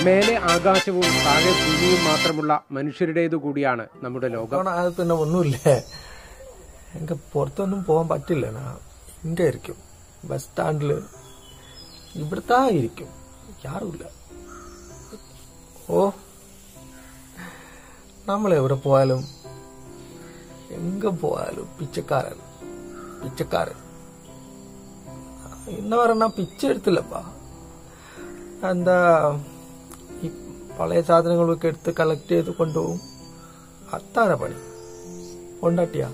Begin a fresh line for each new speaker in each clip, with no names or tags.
മേലെ ആകാശവും താഴെ ഭൂമിയും മാത്രമുള്ള മനുഷ്യരുടേതു കൂടിയാണ് നമ്മുടെ ലോകം
ലോക്ക്ഡൌൺ ആയത് പിന്നെ ഒന്നുമില്ല എനിക്ക് പുറത്തൊന്നും പോകാൻ പറ്റില്ല ഞാൻ ഇங்கே ഇരിക്കും ബസ് സ്റ്റാൻഡിൽ ഇവിടുത്തെ ഇരിക്കും യാരുമില്ല ഓ നമ്മൾ എവിടെ പോയാലും എങ്ക പോയാലും പിച്ചക്കാരൻ പിച്ചക്കാരൻ ഇന്ന് പറഞ്ഞ പിച്ച എടുത്തില്ലപ്പാ എന്താ ഈ പഴയ സാധനങ്ങളൊക്കെ എടുത്ത് കളക്ട് ചെയ്ത് കൊണ്ടുപോകും അത്താണ് പണി കൊണ്ടാട്ടിയാ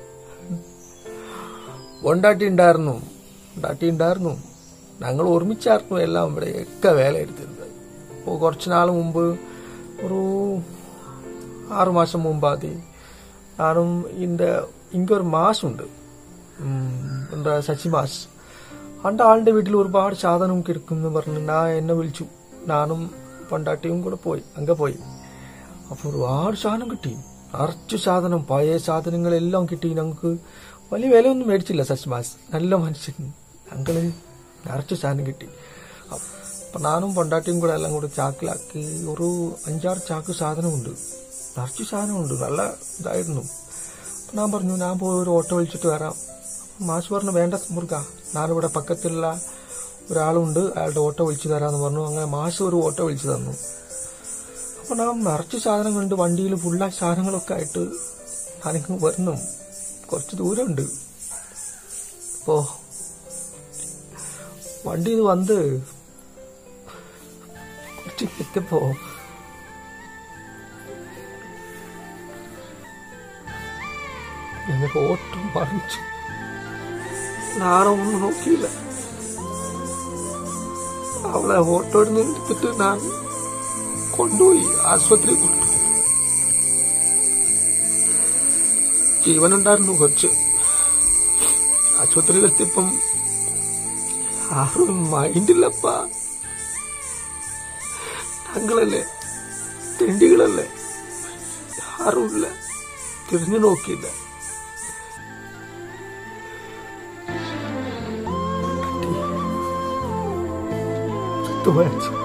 കൊണ്ടാട്ടി ഉണ്ടായിരുന്നു കൊണ്ടാട്ടി ഉണ്ടായിരുന്നു ഞങ്ങൾ ഒരുമിച്ചായിരുന്നു എല്ലാം ഇവിടെ ഒക്കെ വേല എടുത്തിരുന്നത് ഇപ്പോൾ കുറച്ച് നാൾ മുമ്പ് ഒരു ആറു മാസം മുമ്പാതി ഞാനും ഇന്റെ ഇങ്ങൊരു മാസുണ്ട് എന്താ ശശി മാസ് അണ്ട് ആളുടെ വീട്ടിൽ ഒരുപാട് സാധനം കിടക്കുന്നു പറഞ്ഞ് ഞാൻ എന്നെ വിളിച്ചു ഞാനും പൊണ്ടാട്ടിയും കൂടെ പോയി അങ്ങ പോയി അപ്പൊ ഒരുപാട് സാധനം കിട്ടി നിറച്ചു സാധനം പഴയ സാധനങ്ങളെല്ലാം കിട്ടി ഞങ്ങൾക്ക് വലിയ വിലയൊന്നും മേടിച്ചില്ല സസ്മാസ് നല്ല മനുഷ്യൻ ഞങ്ങള് നിറച്ചു സാധനം കിട്ടി അപ്പൊ ഞാനും പൊണ്ടാട്ടിയും കൂടെ എല്ലാം കൂടെ ചാക്കിലാക്കി ഒരു അഞ്ചാറ് ചാക്ക് സാധനമുണ്ട് നിറച്ചു സാധനമുണ്ട് നല്ല ഇതായിരുന്നു അപ്പൊ ഞാൻ പറഞ്ഞു ഞാൻ പോയി ഒരു ഓട്ടോ വിളിച്ചിട്ട് വരാം മാഷ് പറഞ്ഞു വേണ്ട മുറുക ഞാനിവിടെ പക്കത്തുള്ള ഒരാളുണ്ട് അയാളുടെ ഓട്ടോ വിളിച്ചു തരാന്ന് പറഞ്ഞു അങ്ങനെ മാഷ് ഒരു ഓട്ടോ വിളിച്ചു തന്നു അപ്പൊ ഞാൻ നിറച്ച് സാധനങ്ങളുണ്ട് വണ്ടിയിൽ ഫുള്ളായി സാധനങ്ങളൊക്കെ ആയിട്ട് ഞാനിങ്ങ് വരണം കുറച്ച് ദൂരമുണ്ട് അപ്പോ വണ്ടി ഇത് വന്ന് കുറച്ച് എത്തിയപ്പോ എനിക്ക് ഓട്ടം മറിച്ചു ഞാനും ഒന്നും നോക്കിയില്ല അവളെ ഓട്ടോയിൽ നിന്ന് എടുത്തിട്ട് ഞാൻ കൊണ്ടുപോയി ആശുപത്രി കൊണ്ടുപോയി ജീവനുണ്ടായിരുന്നു കുറച്ച് ആശുപത്രിയിൽ എത്തിയപ്പം ആരും മൈൻഡില്ലപ്പ ഞങ്ങളല്ലേ തെണ്ടികളല്ലേ ആരുമില്ല തിരിഞ്ഞു നോക്കിയില്ല ചത്തുപോയച്ചു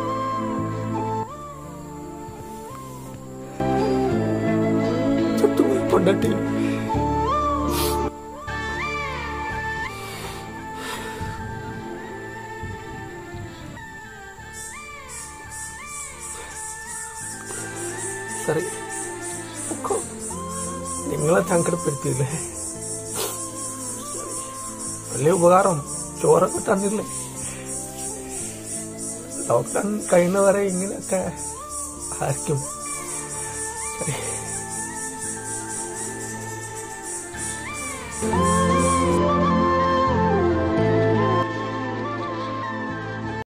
ചത്തുപോയി പൊണ്ടാട്ടി സറി പൊക്കോ. നിങ്ങളെ സങ്കടപ്പെടുത്തിയില്ലേ വലിയ ഉപകാരം ചോറൊക്കെ തന്നില്ലേ ലോക്ക്ഡൌൺ കഴിയുന്നവരെ ഇങ്ങനെയൊക്കെ ആയിരിക്കും ശരി